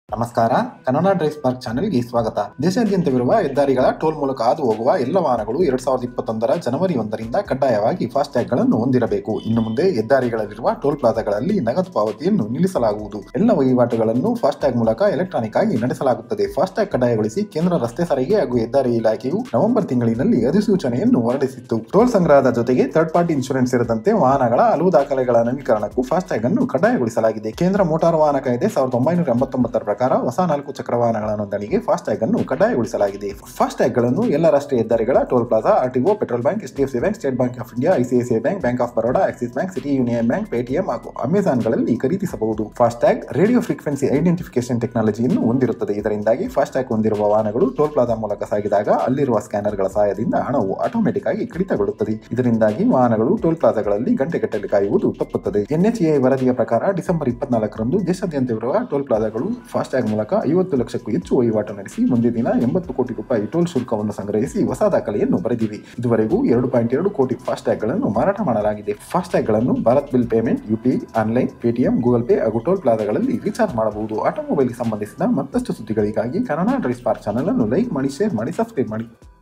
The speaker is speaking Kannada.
ನಮಸ್ಕಾರ ಕನ್ನಡ ಡ್ರೈವ್ ಪಾರ್ಕ್ ಚಾನೆಲ್ಗೆ ಸ್ವಾಗತ ದೇಶಾದ್ಯಂತವಿರುವ ಹೆದ್ದಾರಿಗಳ ಟೋಲ್ ಮೂಲಕ ಹಾದು ಹೋಗುವ ಎಲ್ಲ ವಾಹನಗಳು ಎರಡ್ ಸಾವಿರದ ಇಪ್ಪತ್ತೊಂದರ ಜನವರಿ ಒಂದರಿಂದ ಕಡ್ಡಾಯವಾಗಿ ಫಾಸ್ಟ್ಯಾಗ್ ಗಳನ್ನು ಹೊಂದಿರಬೇಕು ಇನ್ನು ಮುಂದೆ ಹೆದ್ದಾರಿಗಳಲ್ಲಿರುವ ಟೋಲ್ ಪ್ಲಾಜಾಗಳಲ್ಲಿ ನಗದು ಪಾವತಿಯನ್ನು ನಿಲ್ಲಿಸಲಾಗುವುದು ಎಲ್ಲ ವಹಿವಾಟುಗಳನ್ನು ಫಾಸ್ಟ್ಯಾಗ್ ಮೂಲಕ ಎಲೆಕ್ಟ್ರಾನಿಕ್ ಆಗಿ ನಡೆಸಲಾಗುತ್ತದೆ ಫಾಸ್ಟ್ಯಾಗ್ ಕಡ್ಡಾಯಗೊಳಿಸಿ ಕೇಂದ್ರ ರಸ್ತೆ ಸಾರಿಗೆ ಹಾಗೂ ಹೆದ್ದಾರಿ ಇಲಾಖೆಯು ನವೆಂಬರ್ ತಿಂಗಳಿನಲ್ಲಿ ಅಧಿಸೂಚನೆಯನ್ನು ಹೊರಡಿಸಿತ್ತು ಟೋಲ್ ಸಂಗ್ರಹದ ಜೊತೆಗೆ ಥರ್ಡ್ ಪಾರ್ಟಿ ಇನ್ಶೂರೆನ್ಸ್ ಸೇರಿದಂತೆ ವಾಹನಗಳ ಹಲವು ದಾಖಲೆಗಳ ನವೀಕರಣಕ್ಕೂ ಫಾಸ್ಟ್ಯಾಗ್ ಅನ್ನು ಕಡ್ಡಾಯಗೊಳಿಸಲಾಗಿದೆ ಕೇಂದ್ರ ಮೋಟಾರ್ ವಾಹನ ಕಾಯ್ದೆ ಸಾವಿರದ ಒಂಬೈನೂರ ಎಂಬತ್ತೊಂಬತ್ತರ ಪ್ರಕಾರ ಹೊಸ ನಾಲ್ಕು ಚಕ್ರ ವಾಹನಗಳ ನೋಂದಣಿಗೆ ಫಾಸ್ಟ್ಯಾಗ್ ಅನ್ನು ಕಡ್ಡಾಯಗೊಳಿಸಲಾಗಿದೆ ಫಾಸ್ಟ್ಯಾಗ್ ಗಳನ್ನು ಎಲ್ಲ ರಾಷ್ಟ್ರೀಯ ಹೆದ್ದಾರಿಗಳ toll plaza RTO petrol bank HDFC bank State Bank of India ICICI bank bank of Baroda Axis bank City Union bank Paytm ಹಾಗೂ ಅಮೆಜಾನ್ಗಳಲ್ಲಿ ಖರೀದಿಸಬಹುದು ಫಾಸ್ಟ್ಯಾಗ್ ರೇಡಿಯೋ ಫ್ರೀಕ್ವೆನ್ಸಿ ಐಡೆಂಟಿಫಿಕೇಶನ್ ಟೆಕ್ನಾಲಜಿಯನ್ನು ಹೊಂದಿರುತ್ತದೆ ಇದರಿಂದಾಗಿ ಫಾಸ್ಟ್ಯಾಗ್ ಹೊಂದಿರುವ ವಾಹನಗಳು ಟೋಲ್ ಪ್ಲಾಜಾ ಮೂಲಕ ಸಾಗಿದಾಗ ಅಲ್ಲಿರುವ ಸ್ಕ್ಯಾನರ್ಗಳ ಸಹಾಯದಿಂದ ಹಣವು ಆಟೋಮೆಟಿಕ್ ಆಗಿ ಕಡಿತಗೊಳ್ಳುತ್ತದೆ ಇದರಿಂದಾಗಿ ವಾಹನಗಳು ಟೋಲ್ ಪ್ಲಾಜಾಗಳಲ್ಲಿ ಗಂಟೆಗಟ್ಟಲೆ ಕಾಯುವುದು ತಪ್ಪುತ್ತದೆ ಎನ್ಎಚ್ಎ ವರದಿಯ ಪ್ರಕಾರ ಡಿಸೆಂಬರ್ ಇಪ್ಪತ್ನಾಲ್ಕರಂದು ದೇಶಾದ್ಯಂತವಿರುವ ಟೋಲ್ ಪ್ಲಾಜಾಗಳು ಫಾಸ್ಟ್ಯಾಗ್ ಮೂಲಕ ಐವತ್ತು ಲಕ್ಷಕ್ಕೂ ಹೆಚ್ಚು ವಹಿವಾಟು ನಡೆಸಿ ಮುಂದಿನ ದಿನ ಎಂಬತ್ತು ಕೋಟಿ ರೂಪಾಯಿ ಟೋಲ್ ಶುಲ್ಕವನ್ನು ಸಂಗ್ರಹಿಸಿ ಹೊಸ ದಾಖಲೆಯನ್ನು ಬರೆದಿವೆ ಇದುವರೆಗೂ ಎರಡು ಪಾಯಿಂಟ್ ಎರಡು ಕೋಟಿ ಫಾಸ್ಟ್ಯಾಗ್ ಗಳನ್ನು ಮಾರಾಟ ಮಾಡಲಾಗಿದೆ ಫಾಸ್ಟ್ಯಾಗ್ ಗಳನ್ನು Bharat bill payment UPI online Paytm Google Pay ಹಾಗೂ ಟೋಲ್ ಪ್ಲಾಜಾಗಳಲ್ಲಿ ರೀಚಾರ್ಜ್ ಮಾಡಬಹುದು ಆಟೋಮೊಬೈಲ್ಗೆ ಸಂಬಂಧಿಸಿದ ಮತ್ತಷ್ಟು ಸುದ್ದಿಗಳಿಗಾಗಿ ಕನ್ನಡ ಡ್ರೈವ್ ಸ್ಪಾರ್ಕ್ ಚಾನಲ್ ಅನ್ನು ಲೈಕ್ ಮಾಡಿ ಶೇರ್ ಮಾಡಿ ಸಬ್ಸ್ಕ್ರೈಬ್ ಮಾಡಿ